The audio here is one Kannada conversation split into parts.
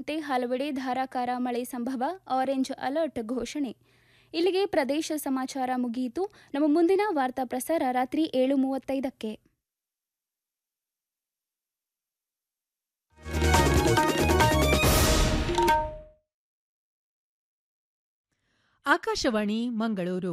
ಸೇರಿದಂತೆ ಹಲವೆಡೆ ಧಾರಾಕಾರ ಮಳೆ ಸಂಭವ ಆರೆಂಜ್ ಅಲರ್ಟ್ ಘೋಷಣೆ ಇಲ್ಲಿಗೆ ಪ್ರದೇಶ ಸಮಾಚಾರ ಮುಗಿಯಿತು ನಮ್ಮ ಮುಂದಿನ ವಾರ್ತಾ ಪ್ರಸಾರ ರಾತ್ರಿ ಏಳು ಮೂವತ್ತೈದಕ್ಕೆ ಆಕಾಶವಾಣಿ ಮಂಗಳೂರು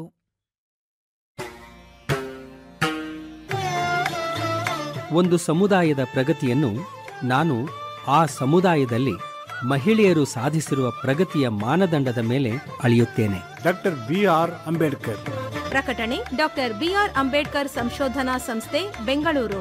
ಒಂದು ಸಮುದಾಯದ ಪ್ರಗತಿಯನ್ನು ನಾನು ಆ ಸಮುದಾಯದಲ್ಲಿ ಮಹಿಳೆಯರು ಸಾಧಿಸಿರುವ ಪ್ರಗತಿಯ ಮಾನದಂಡದ ಮೇಲೆ ಅಳೆಯುತ್ತೇನೆ ಡಾಕ್ಟರ್ ಬಿ ಆರ್ ಅಂಬೇಡ್ಕರ್ ಪ್ರಕಟಣೆ ಡಾಕ್ಟರ್ ಬಿಆರ್ ಅಂಬೇಡ್ಕರ್ ಸಂಶೋಧನಾ ಸಂಸ್ಥೆ ಬೆಂಗಳೂರು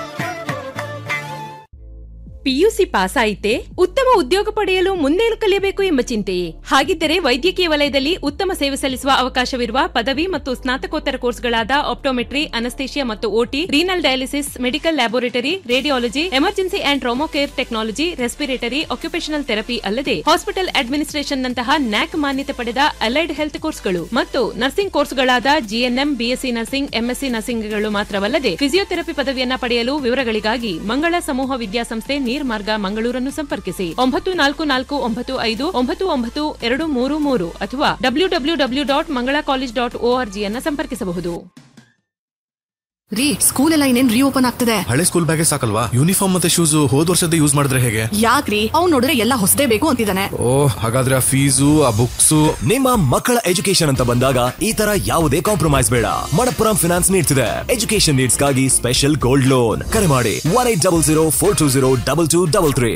ಪಿಯುಸಿ ಪಾಸ್ ಆಯಿತೆ ಉತ್ತಮ ಉದ್ಯೋಗ ಪಡೆಯಲು ಮುಂದೇನು ಕಲಿಯಬೇಕು ಎಂಬ ಚಿಂತೆಯೇ ಹಾಗಿದ್ದರೆ ವೈದ್ಯಕೀಯ ವಲಯದಲ್ಲಿ ಉತ್ತಮ ಸೇವೆ ಸಲ್ಲಿಸುವ ಅವಕಾಶವಿರುವ ಪದವಿ ಮತ್ತು ಸ್ನಾತಕೋತ್ತರ ಕೋರ್ಸ್ಗಳಾದ ಆಪ್ಟೋಮೆಟ್ರಿ ಅನಸ್ತೇಷಿಯಾ ಮತ್ತು OT renal dialysis medical laboratory radiology emergency and trauma care technology respiratory occupational therapy ಅಲ್ಲದೆ ಹಾಸ್ಪಿಟಲ್ ಅಡ್ಮಿನಿಸ್ಟ್ರೇಷನ್ ನಂತಹ ನ್ಯಾಕ್ ಮಾನ್ಯತೆ ಪಡೆದ ಅಲೈಡ್ ಹೆಲ್ತ್ ಕೋರ್ಸ್ಗಳು ಮತ್ತು ನರ್ಸಿಂಗ್ ಕೋರ್ಸ್ಗಳಾದ ಜಿಎನ್ಎಂ ಬಿಎಸ್ಸಿ ನರ್ಸಿಂಗ್ ಎಂಎಸ್ಸಿ ನರ್ಸಿಂಗ್ಗಳು ಮಾತ್ರವಲ್ಲದೆ ಫಿಸಿಯೋಥೆರಪಿ ಪದವಿಯನ್ನ ಪಡೆಯಲು ವಿವರಗಳಿಗಾಗಿ ಮಂಗಳ ಸಮೂಹ ವಿದ್ಯಾಸಂಸ್ಥೆ ನೀರ್ಮಾರ್ಗ ಮಂಗಳೂರನ್ನು ಸಂಪರ್ಕಿಸಿ ಒಂಬತ್ತು ನಾಲ್ಕು ನಾಲ್ಕು ಒಂಬತ್ತು ಐದು ಒಂಬತ್ತು ಒಂಬತ್ತು ಎರಡು ಮೂರು ಮೂರು ಅಥವಾ W W W dot Mangala college dot ಓಆರ್ಜಿಯನ್ನ ಸಂಪರ್ಕಿಸಬಹುದು ರೀ ಸ್ಕೂಲ್ ಎಲ್ಲ ಇನ್ನೇನ್ ರೀಓಪನ್ ಆಗ್ತದೆ ಹಳೆ ಸ್ಕೂಲ್ ಬ್ಯಾಗೇ ಸಾಕಲ್ವಾ ಯೂನಿಫಾರ್ಮ್ ಮತ್ತೆ ಶೂಸ್ ಹೋದ್ ವರ್ಷದ ಯೂಸ್ ಮಾಡಿದ್ರೆ ಹೇಗೆ ಯಾಕ್ರಿ ಅವ್ನ್ ನೋಡಿದ್ರೆ ಎಲ್ಲ ಹೊಸದೇ ಬೇಕು ಅಂತಿದ್ದಾನೆ ಓ ಹಾಗಾದ್ರೆ ಆ ಫೀಸು ಆ ಬುಕ್ಸು ನಿಮ್ಮ ಮಕ್ಕಳ ಎಜುಕೇಶನ್ ಅಂತ ಬಂದಾಗ ಈ ತರ ಯಾವುದೇ ಕಾಂಪ್ರಮೈಸ್ ಬೇಡ ಮಣಪ್ಪುರಂ ಫಿನಾನ್ಸ್ ನೀಡ್ತಿದೆ ಎಜುಕೇಶನ್ ನೀಡ್ಸ್ ಗಾಗಿ ಸ್ಪೆಷಲ್ ಗೋಲ್ಡ್ ಲೋನ್ ಕರೆ ಮಾಡಿ one eight double zero four two zero double two double three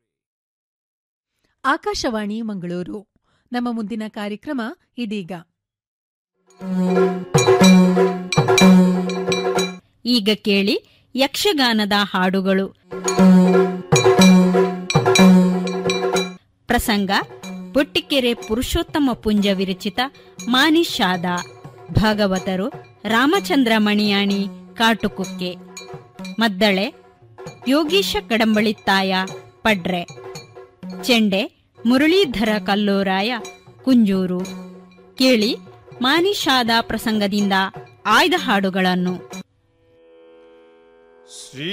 Akashvani Mangaluru ನಮ್ಮ ಮುಂದಿನ ಕಾರ್ಯಕ್ರಮ ಇದೀಗ ಈಗ ಕೇಳಿ ಯಕ್ಷಗಾನದ ಹಾಡುಗಳು ಪ್ರಸಂಗ ಬೊಟ್ಟಿಕೆರೆ ಪುರುಷೋತ್ತಮ ಪುಂಜ ವಿರಚಿತ ಮಾನಿಷಾದ ಭಾಗವತರು ರಾಮಚಂದ್ರ ಮಣಿಯಾಣಿ ಕಾಟುಕುಕ್ಕೆ ಮದ್ದಳೆ ಯೋಗೀಶ ಕಡಂಬಳಿತ್ತಾಯ ಪಡ್ರೆ ಚೆಂಡೆ ಮುರಳೀಧರ ಕಲ್ಲೂರಾಯ ಕುಂಜೂರು ಕೇಳಿ ಮಾನಿಷಾದ ಪ್ರಸಂಗದಿಂದ ಆಯ್ದ ಹಾಡುಗಳನ್ನು ಶ್ರೀ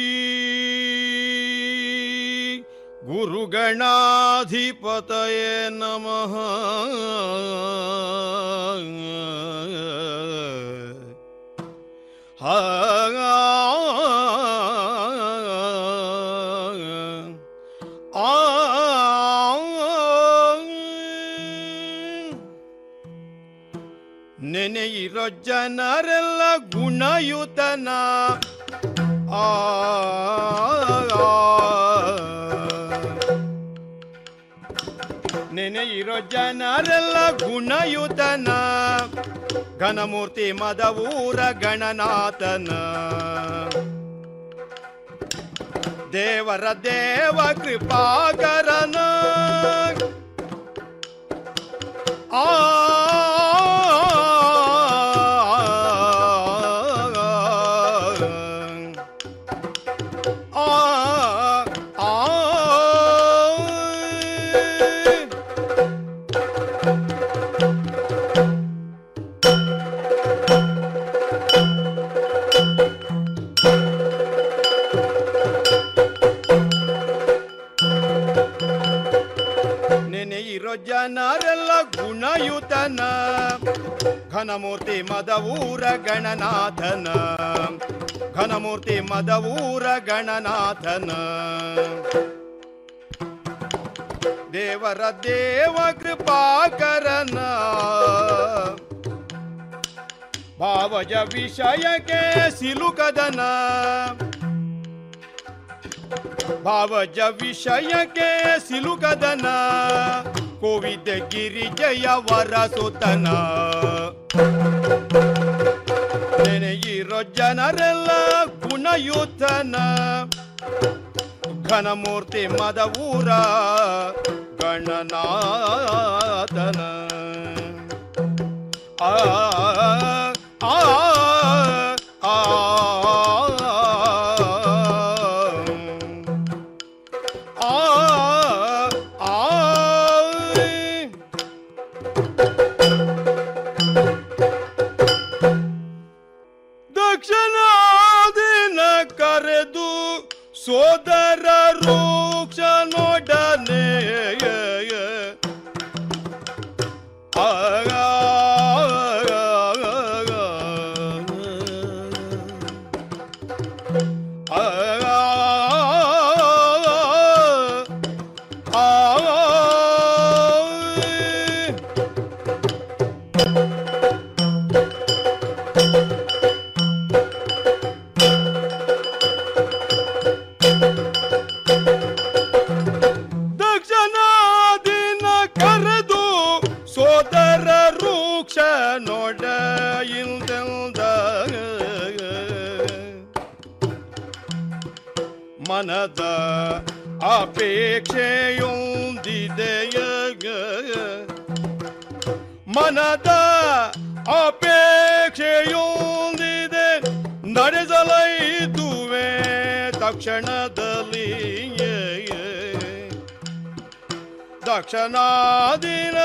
ಗುರುಗಣಾಧಿಪತಯೇ ನಮಃ ನೆನೆಯಿರೋ ಜನರೆಲ್ಲ ಗುಣಯುತನ ಆ ನೆನೆಯಿರೋ ಜನರೆಲ್ಲ ಗುಣಯುತನ ಘನಮೂರ್ತಿ ಮದವೂರ ಗಣನಾಥನ ದೇವರ ದೇವ ಕೃಪಾಕರನ ಆ ನೆನೆಯಿರೋ ಜನರೆಲ್ಲ ಗುಣಯುತನ ಘನಮೂರ್ತಿ ಮದವೂರ ಗಣನಾಥನ ಘನಮೂರ್ತಿ ಮದವೂರ ಗಣನಾಥನ ದೇವರ ದೇವ ಕೃಪಾಕರನ ಭಾವಜ ವಿಷಯಕ್ಕೆ ಸಿಲುಕದನ ಭಾವಜ ವಿಷಯಕ್ಕೆ ಸಿಲುಕದನ ಕೋವಿದ ಗಿರಿಜಯ ವರಸುತನ ನೆನೆಯಿರೋ ಜನರೆಲ್ಲ ಗುಣಯುತನ ಘನಮೂರ್ತಿ ಮದವೂರ ಗಣನಾಥನ ಆ ಆ ಆ ದಕ್ಷಿಣಾದಿನ ಕರೆದು ಸೋದರ ರೂಕ್ಷನೊಡನೆ ಮನದ ಅಪೇಕ್ಷೆಯೊಂದಿದೆಯ ಮನದ ಅಪೇಕ್ಷೆಯೊಂದಿದೆ ನಡೆಸಲೈದುವೆ ತಕ್ಷಣದಲ್ಲಿ ದಕ್ಷಿಣಾದಿನ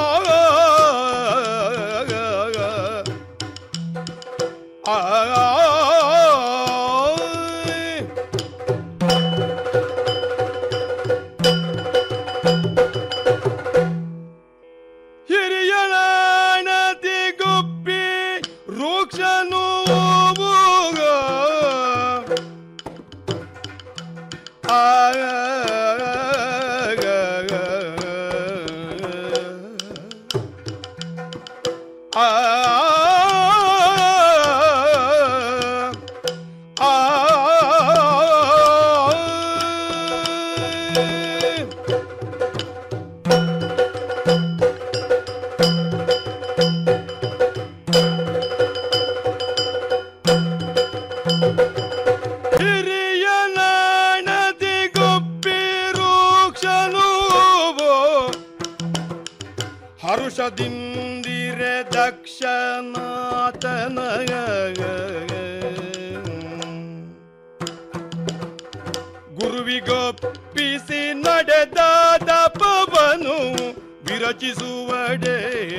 ಹಿರಿಯಣತಿ ಗುಪ್ಪಿ ವೃಕ್ಷನು ಹಿರಿಯನದಿ ಗುಪ್ಪಿ ವೃಕ್ಷನು ಹರುಷದಿಂದಿರೆ ದಕ್ಷನಾಥನ ಗುರುವಿಗೊಪ್ಪಿಸಿ ನಡೆದ ತಪವನು ವಿರಚಿಸುವಡೆ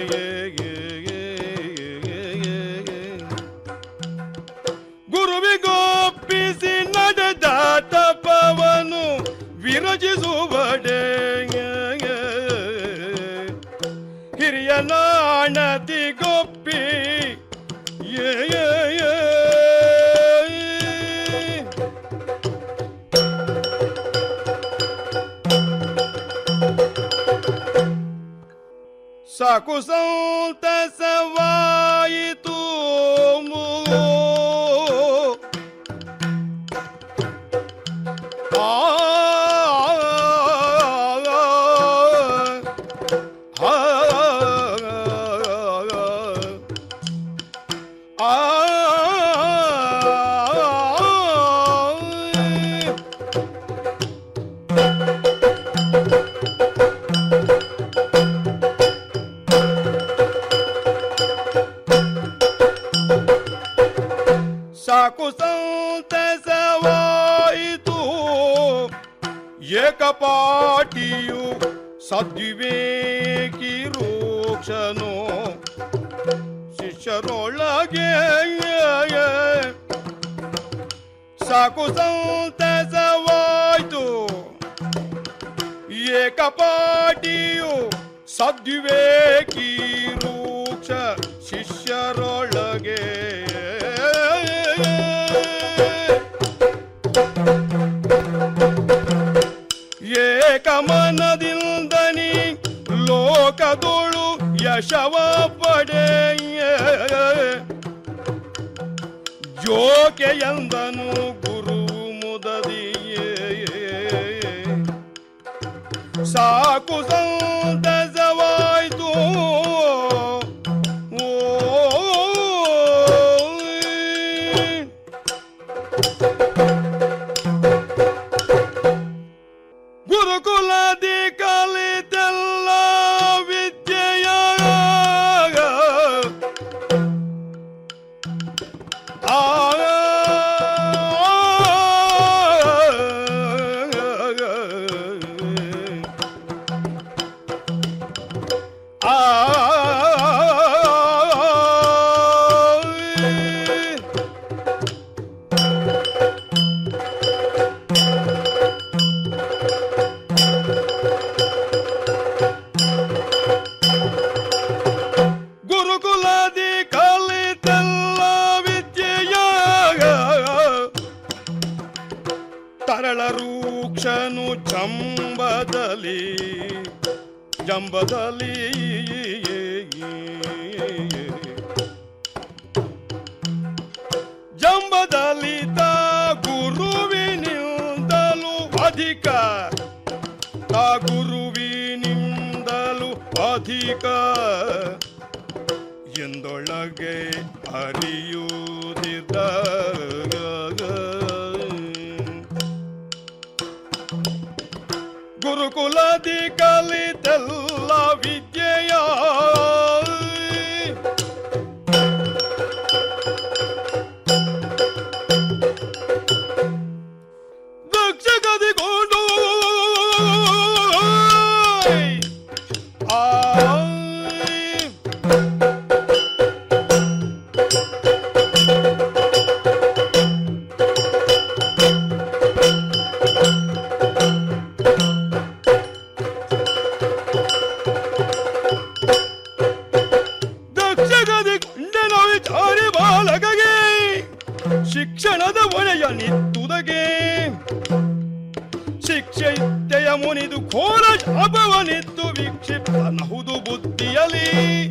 ಗುರುವಿಗೊಪ್ಪಿಸಿ ನಡೆದ ತಪವನು ವಿರಚಿಸುವಡೆ ಹಿರಿಯ ನಾಣತಿ ಗೊಪ್ಪಿ ಏ ಏ, ಏ. ಸಾಕು ಸಂತಸವಾಯಿತು ಆ ಸಾಕು ಸಂತಸವಾಯಿತು ಏಕಪಾಟಿಯು ಸದ್ವಿವೇಕಿ ರೋಕ್ಷನು ಶಿಷ್ಯರೊಳಗೆ ಸಾಕು ಸಂತಸವಾಯಿತು ಏಕಪಾಟಿಯು ಸದ್ವಿವೇಕಿ ರೂಕ್ಷ ಶಿಷ್ಯರೊಳಗೆ ಏಕಮನದಿಂದನಿ ಲೋಕದೋಳು ಯಶವ ಪಡೆಯ ಜೋಕೆಯಂದನು ಗುರು ಮುದದಿಯೇ ಸಾಕು ಸಂತಸವಾಯ್ತು ಓ ಗುರುಕುಲದಿ ಕಲಿತೆಲ್ಲ ವಿದ್ಯೆಯ ಗುರುಕುಲದಿ ಕಲಿತೆಲ್ಲ ವಿದ್ಯೆಯ ತರಳ ರೂಕ್ಷನು ಜಂಬದಲ್ಲಿ ಜಂಬದಲ್ಲಿ ಜಂಬದಲ್ಲಿ ತ ಗುರುವಿನಿಂದಲೂ ಅಧಿಕ ತ ಗುರುವಿನಿಂದಲೂ ಅಧಿಕ ಎಂದೊಳಗೆ ಅರಿಯುವುದಿದ್ದ ಶಿಕ್ಷಣದಿ ಕಲಿತೆಲ್ಲ ವಿದ್ಯೆಯ ದಕ್ಷಗದಿಗೊಂಡು ದಕ್ಷಗದಿ ಗುಂಡನ ವಿಚಾರಿ ಬಾಲಕಗೆ ಶಿಕ್ಷಣದ ಒಳೆಯ ನಿತ್ತುದಗೆ ಶಿಕ್ಷೆ ಇತ್ತೆಯ ಮುನಿದು ಘೋರ ಶಾಪವನಿತ್ತು ವಿಕ್ಷಿಪ್ತನಹುದು ಬುದ್ಧಿಯಲಿ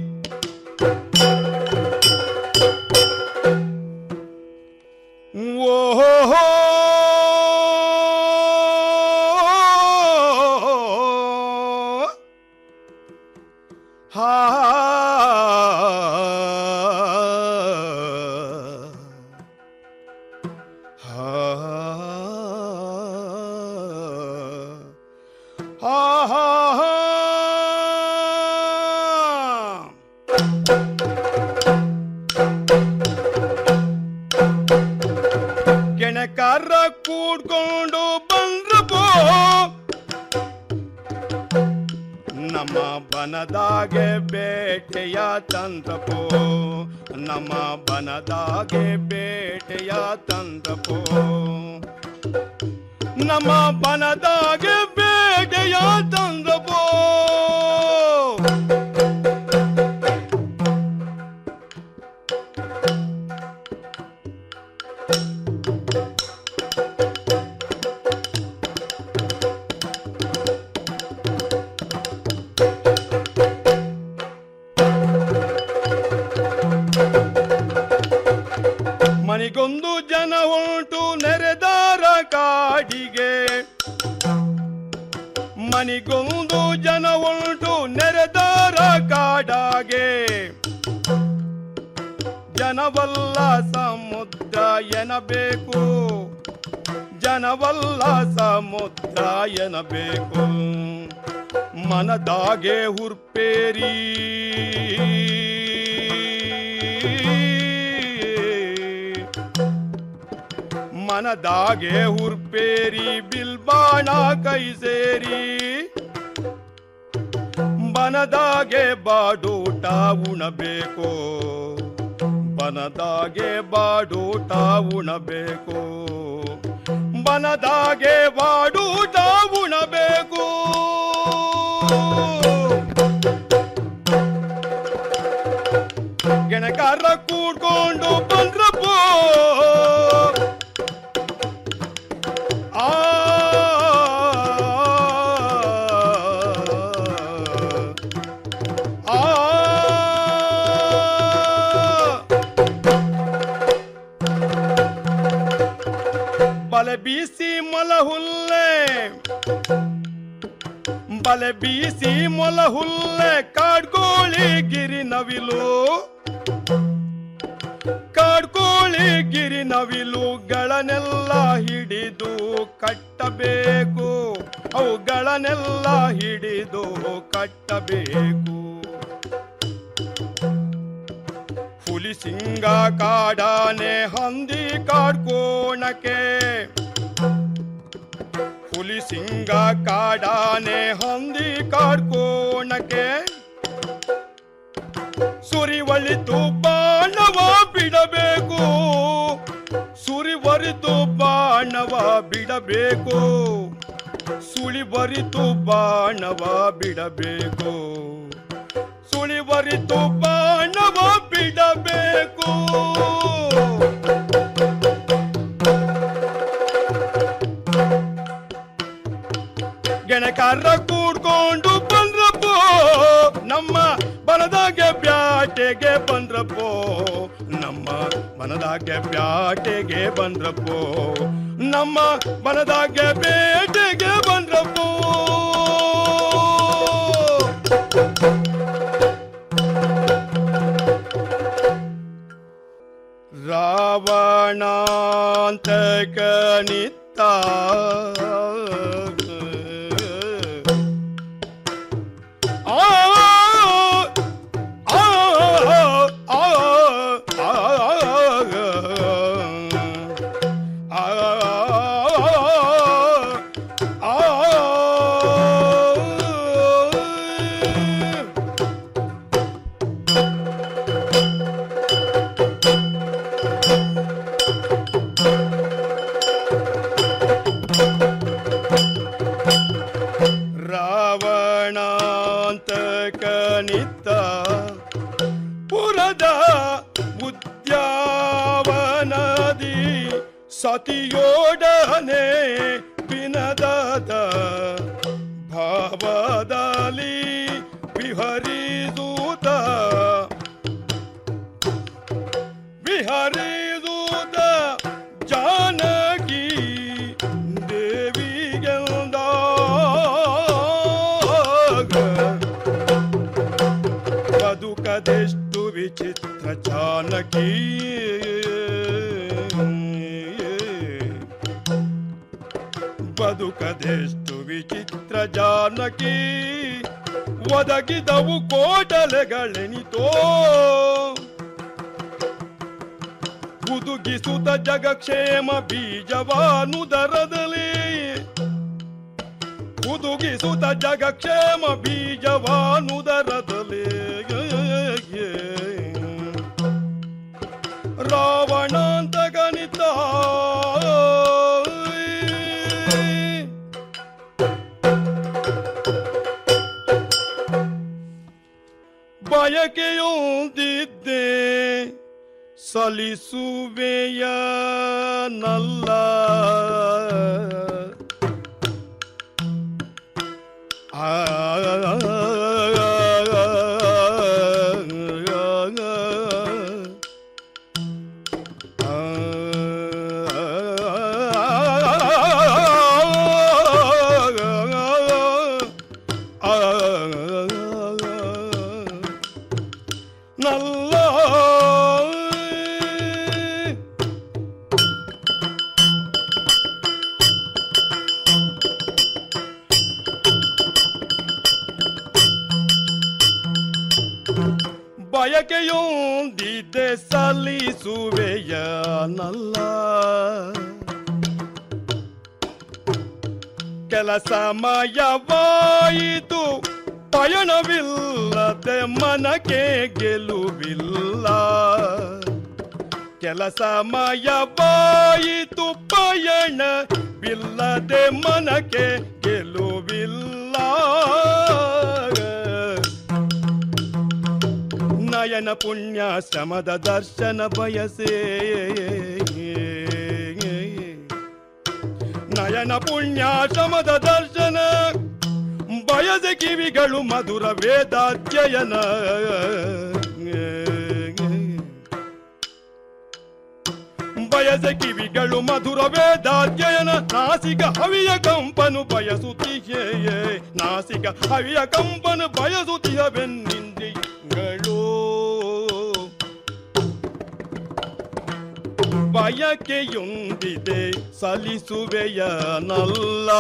ಓಹೋ ಹಾ ಹಾ ಹಾ ಹಾ ಗೆಣಕಾರ ಕೂಡ್ಕೊಂಡು ಬಂದ್ರಪೋ ನಮ್ಮ ಬನದಾಗೆ ಬೇಟೆಯ ತಂದ್ರಪೋ ನಮ್ಮ ಬನದಾಗೆ ಬೇಟೆಯ ತಂದ್ರಪೋ ನಮ್ಮ ಬನದಾಗೆ ಬೇಟೆಯ ತಂದ್ರಪೋ ಮನಿಗೊಂದು ಜನ ಉಂಟು ನೆರೆದಾರ ಕಾಡಿಗೆ ಮನಿಗೊಂದು ಜನ ಉಂಟು ನೆರೆದಾರ ಕಾಡಾಗೆ ಜನವಲ್ಲ ಸಮುದ್ರ ಎನಬೇಕು ಜನವಲ್ಲ ಸಮುದ್ರ ಎನಬೇಕು ಮನದಾಗೆ ಹುರ್ಪೇರಿ ಮನದಾಗೆ ಹುರ್ಪೇರಿ ಬಿಲ್ಬಾಣ ಕೈ ಸೇರಿ ಬನದಾಗೆ ಬಾಡೂಟ ಉಣಬೇಕು ಬನದಾಗೆ ಬಾಡೂಟ ಉಣಬೇಕು ಬನದಾಗೆ ಬಾಡೂಟ ಉಣಬೇಕು ಗೆಣಕಾರ ಕೂಡ್ಕೊಂಡು ಬಂದ್ರಪ್ಪೋ ಆ ಆ ಬಲೆ ಬೀಸಿ ಮೊಲ ಹುಲ್ಲೆ ಬಲೆ ಬೀಸಿ ಮೊಲ ಹುಲ್ಲೆ ಕಾಡ್ಕೋಳಿ ಗಿರಿ ನವಿಲು ಕಾಡ್ಕೋಳಿ ಗಿರಿ ನವಿಲುಗಳನ್ನೆಲ್ಲ ಹಿಡಿದು ಕಟ್ಟಬೇಕು ಅವುಗಳನ್ನೆಲ್ಲ ಹಿಡಿದು ಕಟ್ಟಬೇಕು ಹುಲಿ ಸಿಂಗ ಕಾಡಾನೆ ಹಂದಿ ಕಾಡ್ಕೋಣಕ್ಕೆ ಹುಲಿ ಸಿಂಗ ಕಾಡಾನೆ ಹಂದಿ ಕಾಡ್ಕೋಣಕ್ಕೆ ಸುರಿವಳಿತು ಬಾಣವ ಬಿಡಬೇಕು ಸುರಿವರಿತು ಬಾಣವ ಬಿಡಬೇಕು ಸುಳಿವರಿತು ಬಾಣವ ಬಿಡಬೇಕು ಸುಳಿವರಿತು ಬಾಣವ ಬಿಡಬೇಕು ಗೆಣಕಾರ ಕೂಡ್ಕೊಂಡು ಬಂದ್ರಪ್ಪೋ ನಮ್ಮ ಬನದಾಗೆ ಬ್ಯಾಟೆಗೆ ಬಂದ್ರಪ್ಪೋ ನಮ್ಮ ಬನದಾಗೆ ಬ್ಯಾಟೆಗೆ ಬಂದ್ರಪ್ಪೋ ನಮ್ಮ ಬನದಾಗೆ ಬೇಟೆಗೆ ಬಂದ್ರಪ್ಪೋ ರಾವಣಾಂತಕ ನಿತ್ತ ನಿತ್ತ ಪುರದ ಉದ್ಯಾವನದಿ ಸತಿಯೋಡನೆ ವಿನದದ ಭಾವದಲ್ಲಿ ವಿಹರಿಸೂತ ವಿಹರಿಸೂತ ಜಾನಕಿ ದೇವಿಗೆಂದಾಗ ಬದುಕದೆಷ್ಟು ವಿಚಿತ್ರ ಜಾನಕಿ ಬದುಕದೆಷ್ಟು ವಿಚಿತ್ರ ಜಾನಕಿ ಒದಗಿದವು ಕೋಟಲೆಗಳೆನಿತೋ ಹುದುಗಿಸುತ್ತ ಜಗಕ್ಷೇಮ ಬೀಜವಾನುದರದಲ್ಲಿ ಹುದುಗಿಸುತ್ತ ಜಗಕ್ಷೇಮ ಬೀಜವಾನುದರದಲ್ಲಿ ರಾವಣಾಂತ ಗಣಿತ ಬಯಕೆಯೊಂದಿದ್ದೆ ಸಲಿಸುವೆಯ ನಲ್ಲ ಆ ನಲ್ಲ ಬಯಕೆಯೊಂದಿದ್ದೆ ಸಲ್ಲಿಸುವೆಯ ನಲ್ಲ ಕೆಲಸ ಮಯವಾಯಿತು ಪಯಣವಿಲ್ಲದೆ ಮನಕ್ಕೆ ಗೆಲುವಿಲ್ಲ ಕೆಲಸ ಮಯವಾಯಿತು ಪಯಣವಿಲ್ಲದೆ ಮನಕ್ಕೆ ಗೆಲುವಿಲ್ಲ ನಯನ ಪುಣ್ಯ ಶ್ರಮದ ದರ್ಶನ ಬಯಸೇ ನಯನ ಪುಣ್ಯ ಶ್ರಮದ ದರ್ಶನ ಬಯಸ ಕಿವಿಗಳು ಮಧುರ ವೇದಾಧ್ಯಯನ ಬಯಸ ಕಿವಿಗಳು ಮಧುರ ವೇದಾಧ್ಯಯನ ನಾಸಿಕ ಹವಿಯ ಕಂಪನು ಬಯಸುತ್ತೀಯೇ ನಾಸಿಕ ಹವಿಯ ಕಂಪನು ಬಯಸುತ್ತೀಯ ಬೆನ್ನಿಂದ್ರಿಗಳು ಬಯಕೆಯೊಂದಿದೆ ಸಲಿಸುವೆಯ ನಲ್ಲ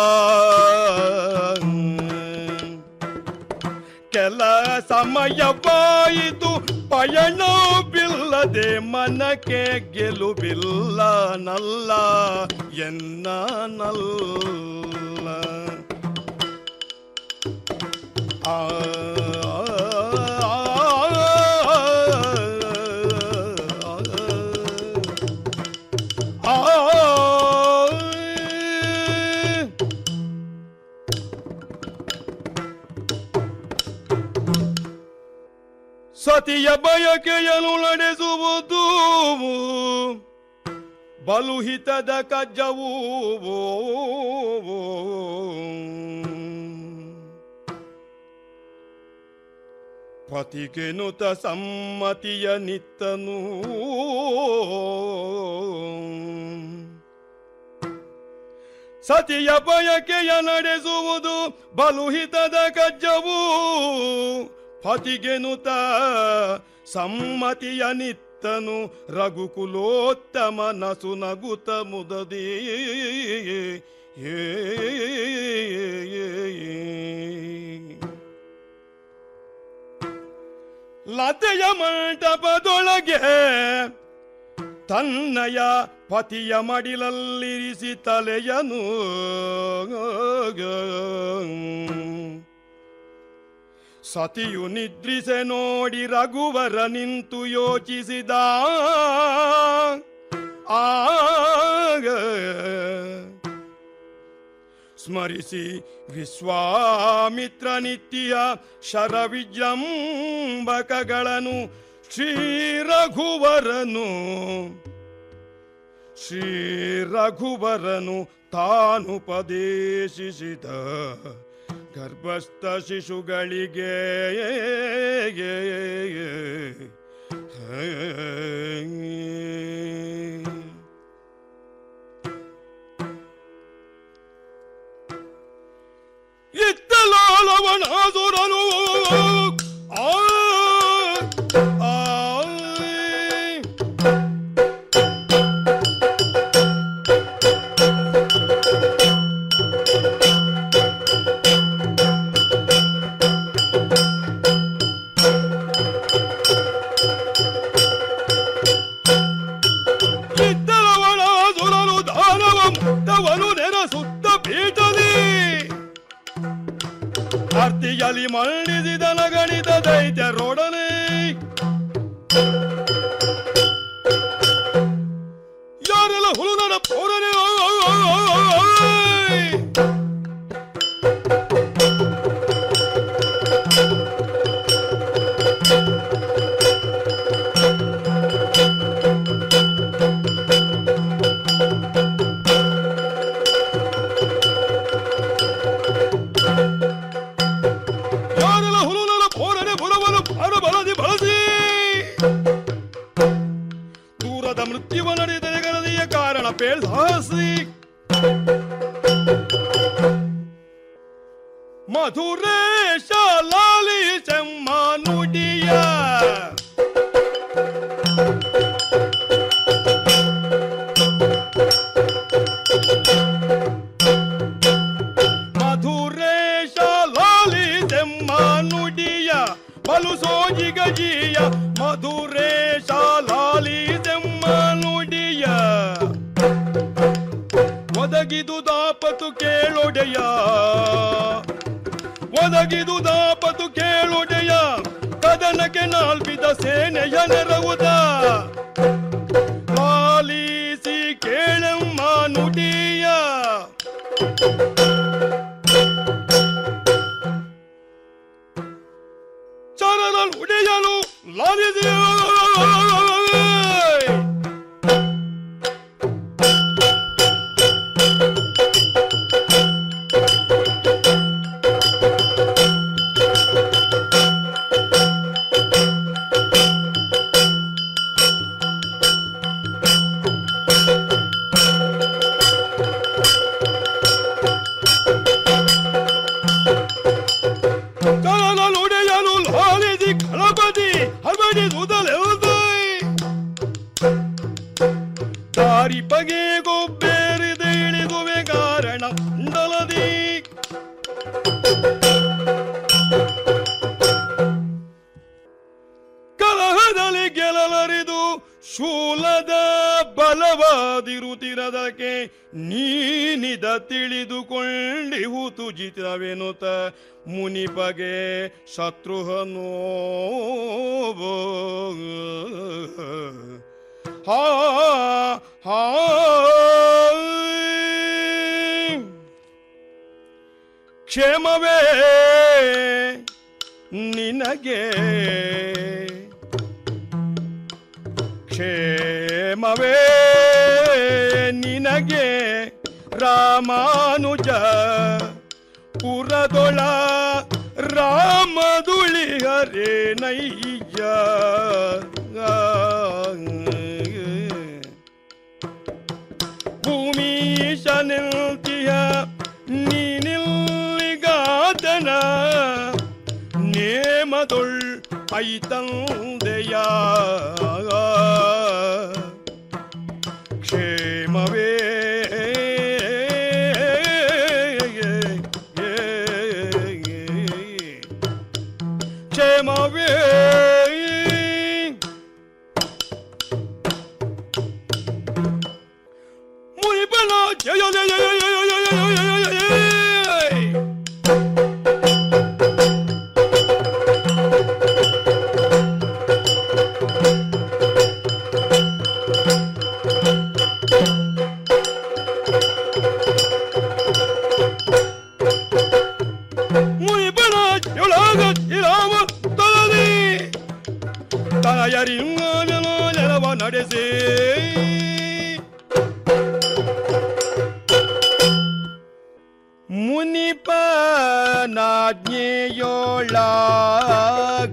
ಕೆಲ ಸಮಯವಾಯಿತು ಪಯಣವಿಲ್ಲದೆ ಮನಕ್ಕೆ ಗೆಲುವಿಲ್ಲ ನಲ್ಲ ಎನ್ನ ನಲ್ಲ ಆ ಸತಿಯ ಬಯಕೆಯನ್ನು ನಡೆಸುವುದು ಬಲುಹಿತದ ಕಜ್ಜವು ಪತಿಗೆನುತ ಸಮ್ಮತಿಯ ನಿತ್ತನು ಸತಿಯ ಬಯಕೆಯ ನಡೆಸುವುದು ಬಲುಹಿತದ ಕಜ್ಜವು ಪತಿಗೆನುತ ಸಮ್ಮತಿಯ ನಿತ್ತನು ರಘುಕುಲೋತ್ತಮ ನಸು ನಗುತ ಮುದದಿ ಲತೆಯ ಮಂಟಪದೊಳಗೆ ತನ್ನಯ ಪತಿಯ ಮಡಿಲಲ್ಲಿರಿಸಿ ತಲೆಯನು ಸತಿಯು ನಿದ್ರಿಸೆ ನೋಡಿ ರಘುವರ ನಿಂತು ಯೋಚಿಸಿದ ಆಗ ಸ್ಮರಿಸಿ ವಿಶ್ವಾಮಿತ್ರ ನಿತ್ಯ ಶರವಿಜೃಂಭಕಗಳನ್ನು ಶ್ರೀ ರಘುವರನು ಶ್ರೀ ರಘುವರನು ತಾನುಪದೇಶಿಸಿದ ಗರ್ಭಸ್ಥ ಶಿಶುಗಳಿಗೆ ಇತ್ತಲಾಲವನಾಸುರನು ಆ ಆ ಇದ್ದರವನಾಸುರನು ದಾನವ ಮುಕ್ತವನು ನೆನಸುತ್ತ ಪೀಠಲಿ ಆರ್ತಿಯಲ್ಲಿ ಮಂಡಿಸಿದ ನಗಣಿತ ದೈತ್ಯರೊಡನೆ ಯಾರೆಲ್ಲ ಹುಳುನರ ಪೌರನೆ ಯಾರೆಲ್ಲ ಹುಳುನರ ಪೌರನೆ ಬುರವನು ಬಾಣ ಬಲದಿ ಬಳಸಿ ದೂರದ ಮೃತ್ಯುವ ನಡೆದ ಗರದಿಯ ಕಾರಣ ಪೇಳ್ದಾಸಿ ಮಧುರೇಶ ಲಾಲಿ ಚೆಮ್ಮ ನುಡಿಯ ಮಧುರೇಶ ಲಾಲಿ ಚೆಮ್ಮ ನುಡಿಯ ಬಲು ಸೋಜಿ ಗಜಿಯ ಮಧುರೇಶ ಲಾಲಿ ಚೆಮ್ಮ ನುಡಿಯ ಒದಗಿದು ದಾಪತು ಕೇಳೊಡೆಯ ಒದಗಿದು ದಾಪತು ಕೇಳೊಡೆಯ ಕದನಕ್ಕೆ ನಾಲ್ಪಿದ ಸೇನೆಯ ನೆರವುದ ಆಲಿಸಿ ಕೇಳಮ್ಮ ನುಡಿಯ ಚರಣ ಉಡೆಯಲು ಲಾಲಿಸಿಯ ಚರಣ ಉಡೆಯಲು ಲಾಲಿಸಿ ಕಳಪತಿ ಹರ್ಬಡಿ ಸುದಲೆವುದು ದಾರಿ ಬಗೆ ಗೊಬ್ಬೇರಿದೆ ಇಳಿದುವೆ ಕಾರಣ ಮಂಡಲದಿ ಕಲಹದಲ್ಲಿ ಗೆಲ್ಲಲರಿದು ಶೂಲದ ಬಲವಾದಿರುತ್ತಿರದಕ್ಕೆ ನೀನಿದ ತಿಳಿದುಕೊಂಡಿಹುತು ಜಿತವೆನುತ ಮುನಿಪಗೆ ಶತ್ರುಹನೋ ಹಾ ಹಾ ಕ್ಷೇಮವೇ ನಿನಗೆ ಕ್ಷೇಮವೇ ನಿನಗೆ ರಾಮಾನುಜ ಪುರದೊಳ ರಾಮದುಳಿ ಹರೇ ನೈಯ ಭೂಮೀಶ ನಿಲ್ತಿಯ ನೀನಿಲ್ಲಿಗಾದನ ನೇಮದೊಳ್ ಐತಂದೆಯ ಕ್ಷೇಮವೇ ಕ್ಷೇಮವೇ ಮುನಿಬಲ ಜಯ ಜಯ ಜಯ ಜಯ ಜಯ ಜಯ ಜಯ ಜಯ ಎಳಗ ಇರಾಮ ತಲದಿ ತನಯರಿಂದ ನೆಲವ ನಡೆಸಿ ಮುನಿಪನಾಜ್ಞೆಯೊಳಗ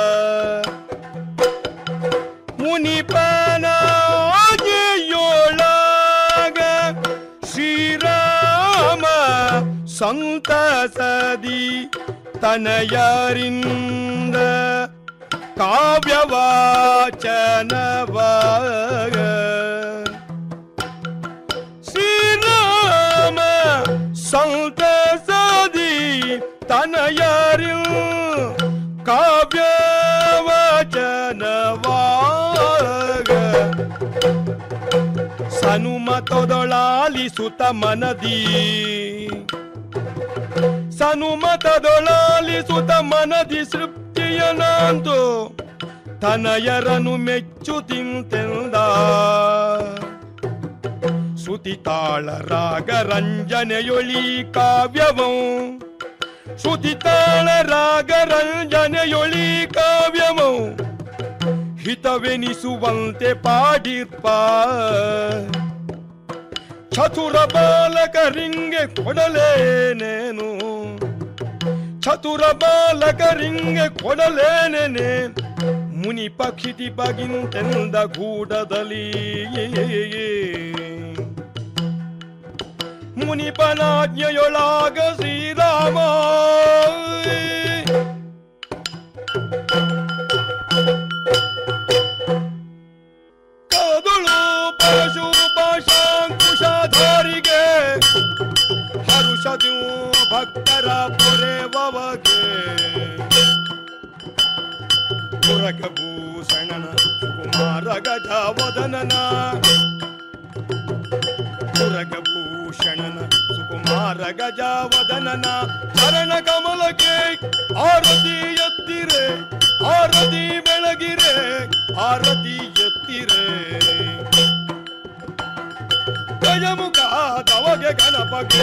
ಮುನಿಪನಾಜ್ಞೆಯೊಳಗ ಶ್ರೀರಾಮ ಸಂತಸದಿ ತನಯರಿಂದ ಕಾವ್ಯವಾಚನವಾಗ ಶ್ರೀರಾಮ ಸಂತಸದಿ ತನಯರಿ ಕಾವ್ಯವಚನವಾಗ ಸನುಮತದೊಳಾಲಿಸುತ್ತ ಮನದಿ ಸನುಮತದೊಳಾಲಿಸುತ್ತ ಮನದಿ ಸೃಪ್ತಿಯನಂತು ತನಯರನು ಮೆಚ್ಚು ತಿಂತೆಂದ ಶ್ರುತಿತಾಳ ರಾಗ ರಂಜನೆಯೊಳಿ ಕಾವ್ಯವಂ ಶ್ರುತಿತಾಳ ರಾಗ ರಂಜನೆಯೊಳಿ ಕಾವ್ಯವಂ ಹಿತವೆನಿಸುವಂತೆ ಪಾಡಿರ್ಪ ಚತುರ ಬಾಲಕರಿಂಗೆ ಕೊಡಲೇನೇನು ಚತುರ ಬಾಲಕರಿಂಗೆ ಕೊಡಲೇನೇನೆ ಮುನಿ ಪಕ್ಷಿತಿ ಬಗಿಂತೆಂದ ಗೂಡದಲ್ಲಿ ಮುನಿಪನಾಜ್ಞೆಯೊಳಾಗ ಶ್ರೀರಾಮ ಕದಳು ಪಶು ಪಾಶಾಂಕುಶಧಾರಿಗೆ ಹರುಷದು ಭಕ್ತರ ಪೊರೆವಗೆ ಪುರಕಭೂಷಣನ ಕುಮಾರ ಗಜವದನನ ಪುರಕಭೂಷಣನ ಸುಕುಮಾರ ಗಜವದನನ ಚರಣ ಕಮಲಕ್ಕೆ ಆರತಿ ಎತ್ತಿರೆ ಆರತಿ ಬೆಳಗಿರೆ ಆರತಿ ಎತ್ತಿರೆ ಗಜಮುಖ ತವಗೆ ಗಣಪಗೆ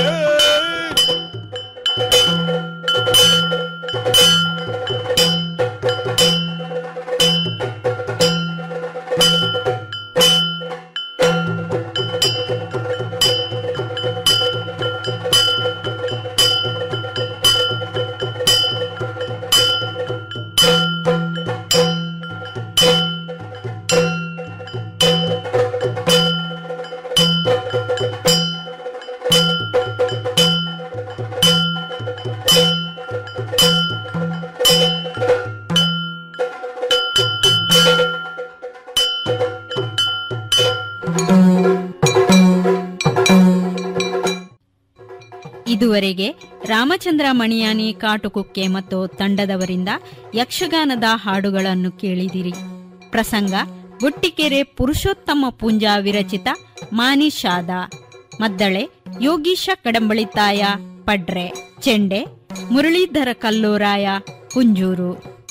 ಇದುವರೆಗೆ ರಾಮಚಂದ್ರ ಮಣಿಯಾನಿ ಕಾಟುಕುಕ್ಕೆ ಮತ್ತು ತಂಡದವರಿಂದ ಯಕ್ಷಗಾನದ ಹಾಡುಗಳನ್ನು ಕೇಳಿದಿರಿ ಪ್ರಸಂಗ ಗುಟ್ಟಿಕೆರೆ ಪುರುಷೋತ್ತಮ ಪೂಂಜಾ ವಿರಚಿತ ಮಾನಿಷಾದ ಮದ್ದಳೆ ಯೋಗೀಶ ಕಡಂಬಳಿತಾಯ ಪಡ್ರೆ ಚೆಂಡೆ ಮುರಳೀಧರ ಕಲ್ಲೂರಾಯ ಕುಂಜೂರು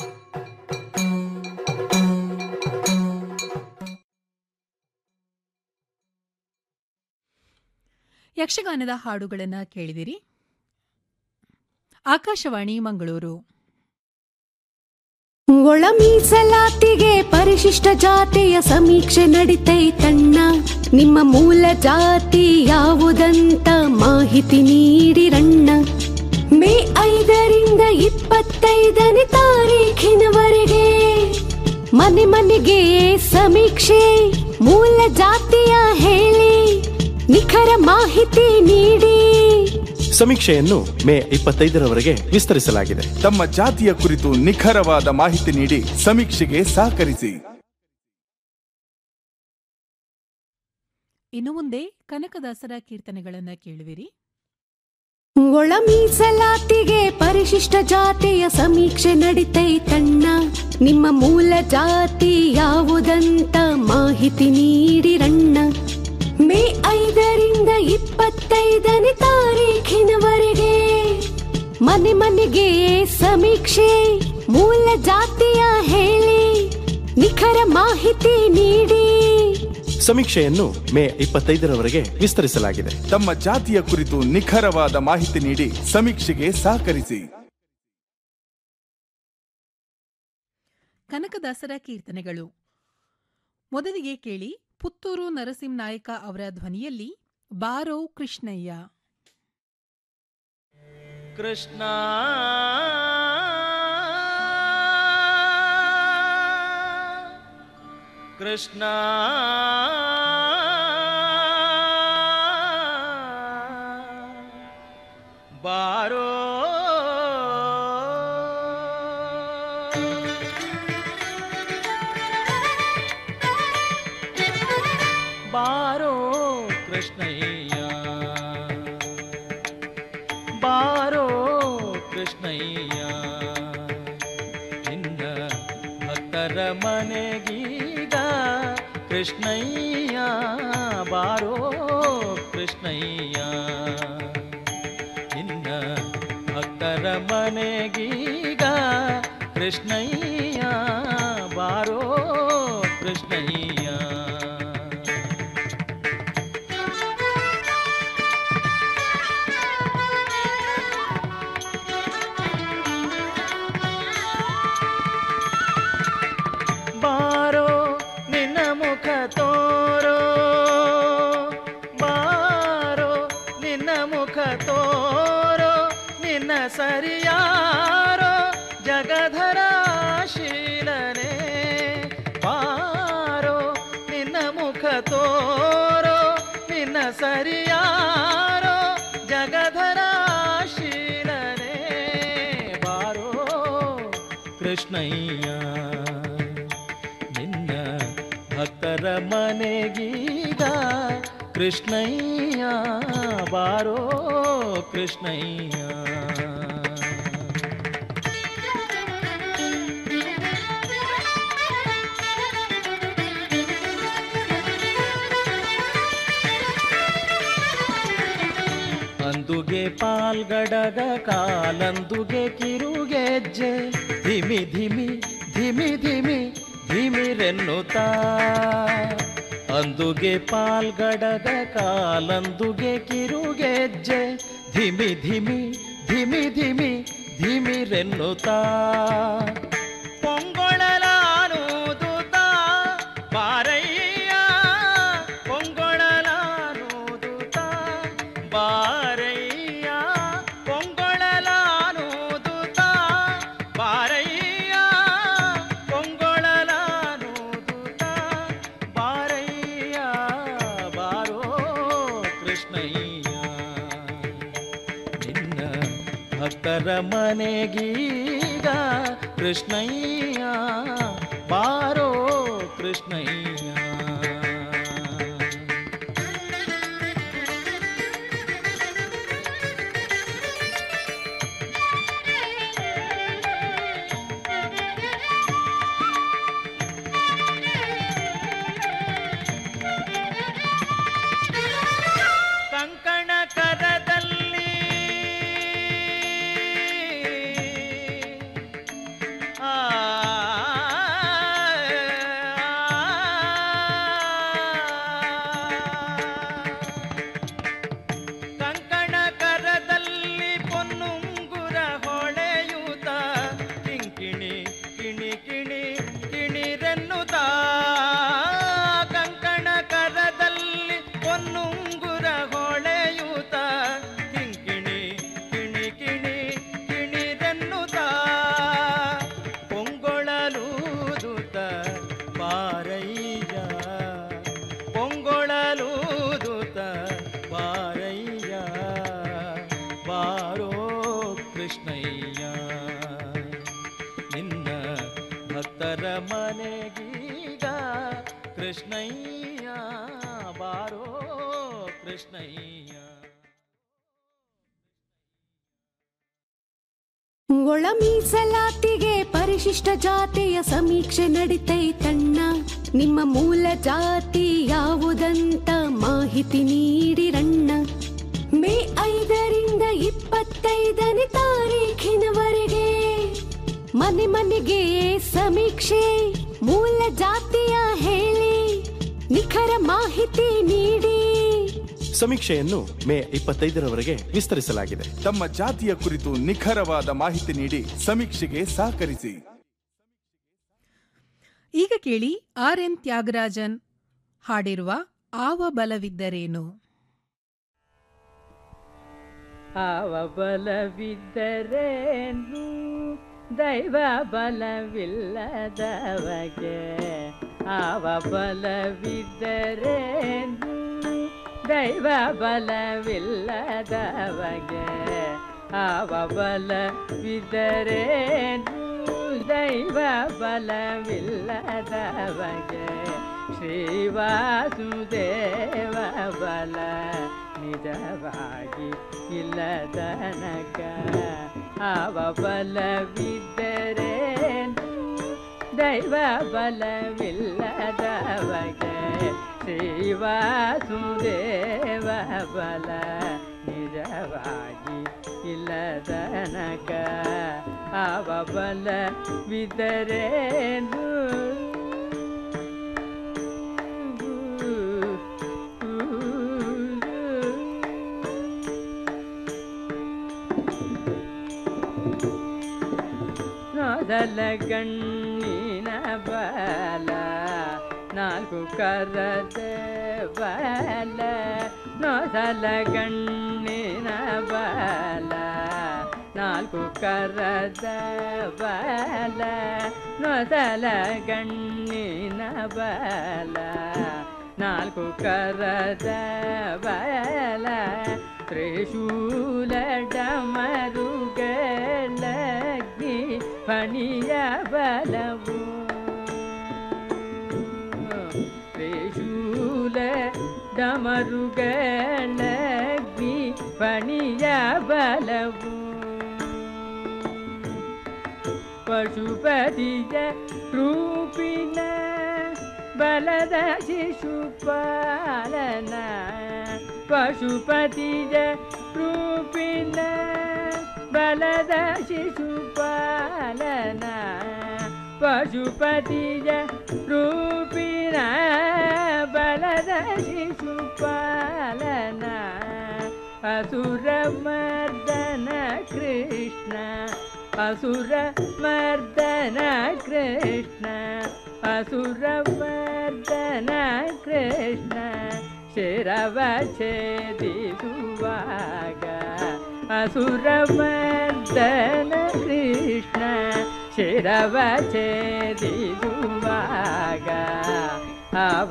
ಯಕ್ಷಗಾನದ ಹಾಡುಗಳನ್ನು ಕೇಳಿದಿರಿ ಆಕಾಶವಾಣಿ ಮಂಗಳೂರು ಒಳ ಮೀಸಲಾತಿಗೆ ಪರಿಶಿಷ್ಟ ಜಾತಿಯ ಸಮೀಕ್ಷೆ ನಡಿತೈತಣ್ಣ ನಿಮ್ಮ ಮೂಲ ಜಾತಿ ಯಾವುದಂತ ಮಾಹಿತಿ ನೀಡಿರಣ್ಣ ಮೇ ಐದರಿಂದ ಇಪ್ಪತ್ತೈದನೇ ತಾರೀಖಿನವರೆಗೆ ಮನೆ ಮನೆಗೆ ಸಮೀಕ್ಷೆ ಮೂಲ ಜಾತಿಯ ಹೇಳಿ ನಿಖರ ಮಾಹಿತಿ ನೀಡಿ ಸಮೀಕ್ಷೆಯನ್ನು ಮೇ ಇಪ್ಪತ್ತೈದರವರೆಗೆ ವಿಸ್ತರಿಸಲಾಗಿದೆ ತಮ್ಮ ಜಾತಿಯ ಕುರಿತು ನಿಖರವಾದ ಮಾಹಿತಿ ನೀಡಿ ಸಮೀಕ್ಷೆಗೆ ಸಹಕರಿಸಿ ಇನ್ನು ಮುಂದೆ ಕನಕದಾಸರ ಕೀರ್ತನೆಗಳನ್ನು ಕೇಳುವಿರಿ ಒಳ ಮೀಸಲಾತಿಗೆ ಪರಿಶಿಷ್ಟ ಜಾತಿಯ ಸಮೀಕ್ಷೆ ನಡಿತೈತಣ್ಣ ನಿಮ್ಮ ಮೂಲ ಜಾತಿ ಯಾವುದಂತ ಮಾಹಿತಿ ನೀಡಿರಣ್ಣ ಮೇ ಐದರಿಂದ ಇಪ್ಪತ್ತೈದನೇ ತಾರೀಖಿನವರೆಗೆ ಮನೆ ಮನೆಗೆ ಸಮೀಕ್ಷೆ ಮೂಲ ಜಾತಿಯ ಹೇಳಿ ನಿಖರ ಮಾಹಿತಿ ನೀಡಿ ಸಮೀಕ್ಷೆಯನ್ನು ಮೇ ಇಪ್ಪತ್ತೈದರವರೆಗೆ ವಿಸ್ತರಿಸಲಾಗಿದೆ ತಮ್ಮ ಜಾತಿಯ ಕುರಿತು ನಿಖರವಾದ ಮಾಹಿತಿ ನೀಡಿ ಸಮೀಕ್ಷೆಗೆ ಸಹಕರಿಸಿ ಕನಕದಾಸರ ಕೀರ್ತನೆಗಳು ಮೊದಲಿಗೆ ಕೇಳಿ ಪುತ್ತೂರು ನರಸಿಂಹ ನಾಯಕ ಅವರ ಧ್ವನಿಯಲ್ಲಿ ಬಾರೋ ಕೃಷ್ಣಯ್ಯ ಕೃಷ್ಣ ಕೃಷ್ಣ ಬಾರೋ ಬಾರೋ ಕೃಷ್ಣಯ್ಯ ಬಾರೋ ಕೃಷ್ಣಯ್ಯ ನಿನ್ನ ಭಕ್ತರ ಮನೆಗೀಗ ಕೃಷ್ಣಯ್ಯ ಬಾರೋ ಕೃಷ್ಣಯ್ಯ ನಿನ್ನ ಭಕ್ತರ ಮನೆಗೀಗ ಕೃಷ್ಣಯ್ಯ ಬಾರೋ ಕೃಷ್ಣಯ್ಯ ಬಾರೋ ನಿನ್ನ ಮುಖ ತೋರೋ ಬಾರೋ ನಿನ್ನ ಮುಖ ತೋರೋ ನಿನ್ನ ಸರಿಯಾರೋ ಜಗಧರ ಶೀಲನೆ ಬಾರೋ ನಿನ್ನ ಮುಖ ತೋರೋ ನಿನ್ನ ಸರಿಯಾರೋ ಜಗಧರ ಶೀಲನೆ ಬಾರೋ ಕೃಷ್ಣಯ್ಯ ನಿನ್ನ ಭಕ್ತರ ಮನೆಗೀಗ ಕೃಷ್ಣಯ್ಯ ಬಾರೋ ಕೃಷ್ಣಯ್ಯ ಅಂದುಗೆ ಪಾಲ್ಗಡಗ ಕಾಲಂದುಗೆ ಕಿರುಗೆಜ್ಜೆ ಧಿಮಿ ಧಿಮಿ ಧಿಮಿ ಧಿಮಿ ಧಿಮಿರೆನ್ನುತ್ತಾ ಅಂದುಗೆ ಪಾಲ್ಗಡಗ ಕಾಲಂದುಗೆ ಕಿರುಗೆಜ್ಜೆ ಧಿಮಿ ಧಿಮಿ ಧಿಮಿ ಧಿಮಿ ಧಿಮಿರೆನ್ನುತ್ತಾ ಪೊಂಗೊಳಲಾನೂದುತ್ತ ಬಾರಯ್ಯ ಪೊಂಗೊಳಲಾನೂದುತ್ತ ಬಾರಯ್ಯ ಪೊಂಗೊಳಲಾನೂದುತ್ತ ಬಾರಯ್ಯ ಪೊಂಗೊಳಲಾನೂದುತ್ತ ಬಾರಯ್ಯ ಬಾರೋ ಕೃಷ್ಣಯ್ಯ ನಿನ್ನ ಭಕ್ತರ ಮನೆಗೀಗ ಕೃಷ್ಣಯ್ಯ ಬಾರೋ ಕೃಷ್ಣಯ್ಯ ಕಂಕಣ ಕರದಲ್ಲಿ ಆ ಕಂಕಣ ಕರದಲ್ಲಿ ಪೊನ್ನುಂಗುರ ಹೊಳೆಯುತ್ತ ಕಿಂಕಿಣಿ ಕಿಣಿ ಕಿಣಿ ಕಿಣಿರೆನ್ನುತ್ತ ಕಂಕಣ ಕರದಲ್ಲಿ ಪೊನ್ನುಂಗುರ ಹೊಳೆಯುತ್ತ ಕಿಂಕಿಣಿ ಕಿಣಿ ಕಿಣಿ ಕಿಣಿರೆನ್ನುತ್ತ ಪೊಂಗೊಳಲೂದುತ್ತ ಬಾರಯ್ಯ ಪೊಂಗೊಳಲೂದುತ್ತ ಬಾರಯ್ಯ ಬಾರೋ ಕೃಷ್ಣಯ್ಯ ನಿನ್ನ ಭಕ್ತರ ಮನೆಗೀಗ ಕೃಷ್ಣಯ್ಯ ಬಾರೋ ಕೃಷ್ಣಯ್ಯ ಒಳ ಮೀಸಲಾತಿಗೆ ಪರಿಶಿಷ್ಟ ಜಾತಿಯ ಸಮೀಕ್ಷೆ ನಡಿತೈತಣ್ಣ ನಿಮ್ಮ ಮೂಲ ಜಾತಿ ಯಾವುದಂತ ಮಾಹಿತಿ ನೀಡಿರಣ್ಣ ಮೇ ಐದರಿಂದ ಇಪ್ಪತ್ತೈದನೇ ತಾರೀಖಿನವರೆಗೆ ಮನೆ ಮನೆಗೆ ಸಮೀಕ್ಷೆ ಮೂಲ ಜಾತಿಯ ಹೇಳಿ ನಿಖರ ಮಾಹಿತಿ ನೀಡಿ ಸಮೀಕ್ಷೆಯನ್ನು ಮೇ ಇಪ್ಪತ್ತೈದರವರೆಗೆ ವಿಸ್ತರಿಸಲಾಗಿದೆ ತಮ್ಮ ಜಾತಿಯ ಕುರಿತು ನಿಖರವಾದ ಮಾಹಿತಿ ನೀಡಿ ಸಮೀಕ್ಷೆಗೆ ಸಹಕರಿಸಿ ಈಗ ಕೇಳಿ ಆರ್ ಎನ್ ತ್ಯಾಗರಾಜನ್ ಹಾಡಿರುವ ಆವ ಬಲವಿದ್ದರೇನು ಆವ ಬಲವಿದ್ದರೇನು ದೈವ ಬಲವಿಲ್ಲದವಗೆ ಆವ ಬಲವಿದ್ದರೇನು ದೈವ ಬಲವಿಲ್ಲದವಗೆ ಆವ ಬಲವಿದ್ದರೇನು ದೈವ ಬಲವಿಲ್ಲದವಗೆ ಶ್ರೀವಾಸುದೇವ ಬಲ ನಿಜವಾಗಿ ಇಲ್ಲದನಕ ಆವ ಬಲವಿದ್ದರೇನು ದೈವ ಬಲವಿಲ್ಲದವಗೆ ಶ್ರೀವಾಸುದೇವ ಬಲ ನಿಜವಾಗಿ ಇಲ್ಲದನಕ ಆವ ಬಲವಿದ್ದರೇನು ನೋದಲ ಗಣ್ಣಿನ ಬಲ ನಾಲ್ಕು ಕರದ ಬಲ ನೋದಲ ಗಣ್ಣಿನ ಬಲ ನಾಲ್ಕು ಕರದ ಬಲ ನೋದಲ ಗಣ್ಣಿನ ಬಲ ನಾಲ್ಕು ಕರದ ಬಲ ತ್ರಿಶೂಲ ಡಮರುಗಳಗ್ನಿ ಫಣಿಯ ಬಲವು ತ್ರಿಶೂಲ ಡಮರುಗಳಗ್ನಿ ಫಣಿಯ ಬಲವು ಪಶುಪತಿಯ ರೂಪಿನ ಬಲದ ಶಿಶುಪಾಲನ ಪಶುಪತಿಯ ರೂಪಿನ ಬಲದ ಶಿಶುಪಾಲನ ಪಶುಪತಿಯ ರೂಪಿನ ಬಲದ ಶಿಶುಪಾಲನ ಅಸುರ ಮರ್ದನ ಕೃಷ್ಣ ಅಸುರ ಮರ್ದನ ಕೃಷ್ಣ ಅಸುರ ಮರ್ದನ ಕೃಷ್ಣ ಶಿರವ ಛೇದಿಸುವಾಗ ಅಸುರ ಮರ್ದನ ಕೃಷ್ಣ ಶಿರವ ಛೇದಿಸುವಾಗ ಅವ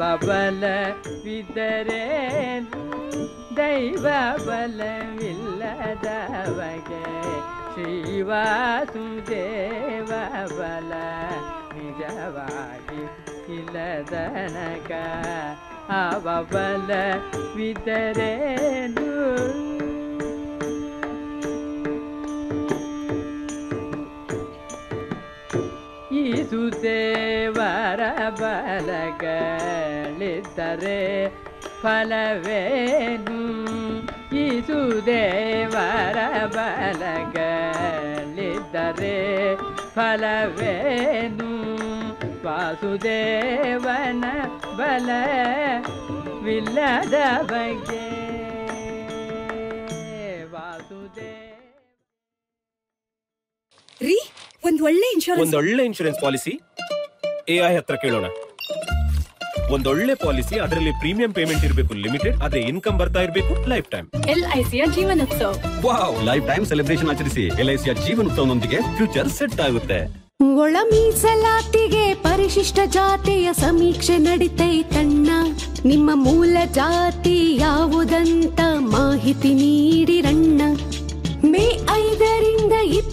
ಬಲವಿದ್ದರೇನು ದೈವ ಬಲವಿಲ್ಲದವಗೆ ಶ್ರೀವಾಸುದೇವ ಬಲ ನಿಜವಾಗಿ ಇಲ್ಲದನಕ ಅವ ಬಲವಿದ್ದರೇನು ಈ ಸುದೇವರ ಬಲಗಳಿದ್ದರೆ ಫಲವೇನು ಈ ಸುದೇವರ ಬಲಗಳಿದ್ದರೆ ಫಲವೇನು ವಾಸುದೇವನ ಬಲವಿಲ್ಲದ ಬಗ್ಗೆ ವಾಸುದೇವ ರೀ ಒಂದ್ ಒಳ್ಳೆ ಇನ್ಶೂರೆನ್ಸ್ ಒಂದೊಳ್ಳೆ ಇನ್ಶೂರೆನ್ಸ್ ಪಾಲಿಸಿ ಎ ಐ ಹತ್ರ ಕೇಳೋಣ ಒಂದೊಳ್ಳೆ ಪಾಲಿಸಿ ಅದರಲ್ಲಿ ಪ್ರೀಮಿಯಂ ಪೇಮೆಂಟ್ ಇರಬೇಕು ಲಿಮಿಟೆಡ್ ಅದೇ ಇನ್ಕಮ್ ಬರ್ತಾ ಇರಬೇಕು ಲೈಫ್ ಟೈಮ್ ಎಲ್ಐಸಿಯ ಜೀವನೋತ್ಸವ ವಾವ್ ಲೈಫ್ ಟೈಮ್ ಸೆಲೆಬ್ರೇಷನ್ ಆಚರಿಸಿ ಎಲ್ಐಸಿಯ ಜೀವನೋತ್ಸವನೊಂದಿಗೆ ಫ್ಯೂಚರ್ ಸೆಟ್ ಆಗುತ್ತೆ ಒಳ ಮೀಸಲಾತಿಗೆ ಪರಿಶಿಷ್ಟ ಜಾತಿಯ ಸಮೀಕ್ಷೆ ನಡಿತೈತಣ್ಣ ನಿಮ್ಮ ಮೂಲ ಜಾತಿ ಯಾವುದಂತ ಮಾಹಿತಿ ನೀಡಿರಣ್ಣ ಮೇ ಐದರಿಂದ ಇಪ್ಪ